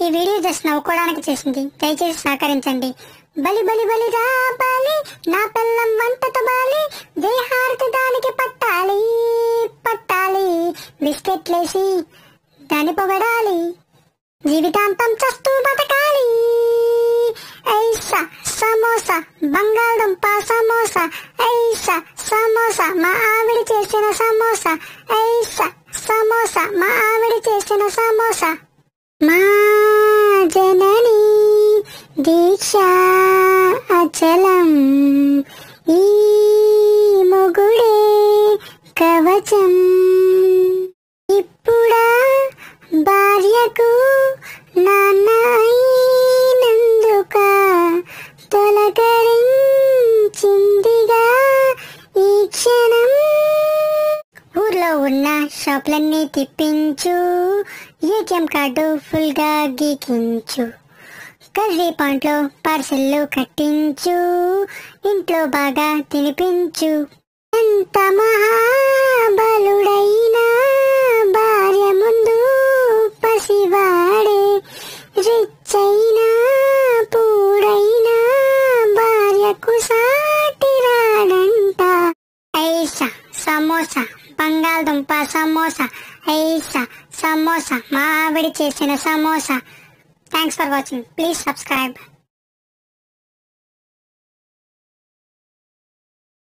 video just నవ్వుకోవడానికి చేసింది దయచేసి సహకరించండి బలి బలి బలి రా బాలి నా పిల్లం వంటతో బాలి దేహారతి దానికి పట్టాలి పట్టాలి బిస్కెట్లేసి దాన్ని పొగడాలి జీవితాంతం చస్తూ బతకాలి ఐసా సమోసా బంగాళదుంప సమోసా ఐసా సమోసా మా ఆవిడ చేసిన సమోసా ఐసా సమోసా మా ఆవిడ చేసిన సమోసా మా జనని దీక్ష అచలం ఈ మొగుడే కవచం ఇప్పుడా భార్యకు నాన్న అయినందుక తొలకరించిందిగా ఈ క్షణం ఊర్లో ఉన్న షాపులన్నీ తిప్పించు ఏటీఎం కార్డు ఫుల్ గా గీకించు కర్రీ పాయింట్లో పార్సెల్లు కట్టించు ఇంట్లో బాగా తినిపించు ఎంత మహాబలుడైనా భార్య ముందు పసివాడే రిచ్చైనా పూడైనా భార్యకు సాటి రాడంట ఐసా సమోసా బంగాళదుంప సమోసా ఐసా సమోసా మా ఆవిడ చేసిన samosa thanks for watching please subscribe